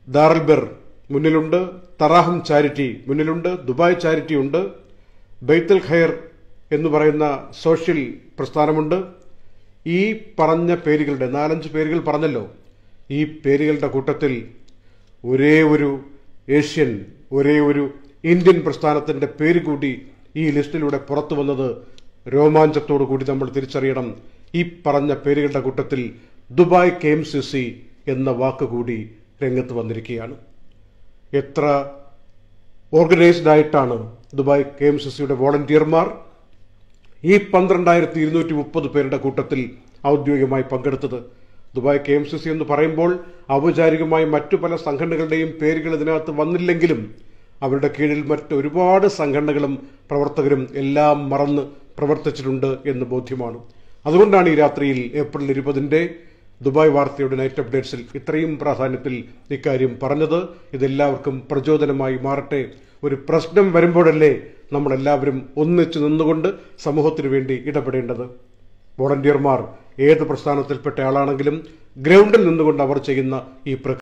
ദാറൽബർ മുന്നിലുണ്ട് തറാഹം ചാരിറ്റി മുന്നിലുണ്ട് ദുബായ് ചാരിറ്റി ഉണ്ട് ബെയ്ത്തൽ ഖയർ എന്ന് പറയുന്ന സോഷ്യൽ പ്രസ്ഥാനമുണ്ട് ഈ പറഞ്ഞ പേരുകളുടെ നാലഞ്ച് പേരുകൾ പറഞ്ഞല്ലോ ഈ പേരുകളുടെ കൂട്ടത്തിൽ ഒരേ ഒരു ഏഷ്യൻ ഒരേ ഒരു ഇന്ത്യൻ പ്രസ്ഥാനത്തിന്റെ പേര് കൂടി ഈ ലിസ്റ്റിലൂടെ പുറത്തു വന്നത് രോമാഞ്ചത്തോടു കൂടി നമ്മൾ തിരിച്ചറിയണം ഈ പറഞ്ഞ പേരുകളുടെ കൂട്ടത്തിൽ Dubai K M C C എന്ന വാക്ക് കൂടി രംഗത്ത് വന്നിരിക്കുകയാണ് എത്ര ഓർഗനൈസ്ഡ് ആയിട്ടാണ് ദുബായ് കെ എം സി സിയുടെ വോളണ്ടിയർമാർ ഈ പന്ത്രണ്ടായിരത്തി ഇരുന്നൂറ്റി മുപ്പത് പേരുടെ കൂട്ടത്തിൽ ഔദ്യോഗികമായി പങ്കെടുത്തത് Dubai K M C C എന്ന് പറയുമ്പോൾ ഔപചാരികമായി മറ്റു പല സംഘടനകളുടെയും പേരുകൾ ഇതിനകത്ത് വന്നില്ലെങ്കിലും അവരുടെ കീഴിൽ മറ്റ് ഒരുപാട് സംഘടനകളും പ്രവർത്തകരും എല്ലാം മറന്ന് പ്രവർത്തിച്ചിട്ടുണ്ട് എന്ന് ബോധ്യമാണ് അതുകൊണ്ടാണ് ഈ രാത്രിയിൽ ഏപ്രിൽ ഇരുപതിന്റെ ദുബായ് വാർത്തയുടെ നൈറ്റ് അപ്ഡേറ്റ്സിൽ ഇത്രയും പ്രാധാന്യത്തിൽ ഇക്കാര്യം പറഞ്ഞത് ഇതെല്ലാവർക്കും പ്രചോദനമായി മാറട്ടെ ഒരു പ്രശ്നം വരുമ്പോഴല്ലേ നമ്മളെല്ലാവരും ഒന്നിച്ചു നിന്നുകൊണ്ട് സമൂഹത്തിനു വേണ്ടി ഇടപെടേണ്ടത് വോളണ്ടിയർമാർ ഏത് പ്രസ്ഥാനത്തിൽപ്പെട്ട ആളാണെങ്കിലും ഗ്രൗണ്ടിൽ നിന്നുകൊണ്ട് അവർ ചെയ്യുന്ന ഈ പ്രക്രിയ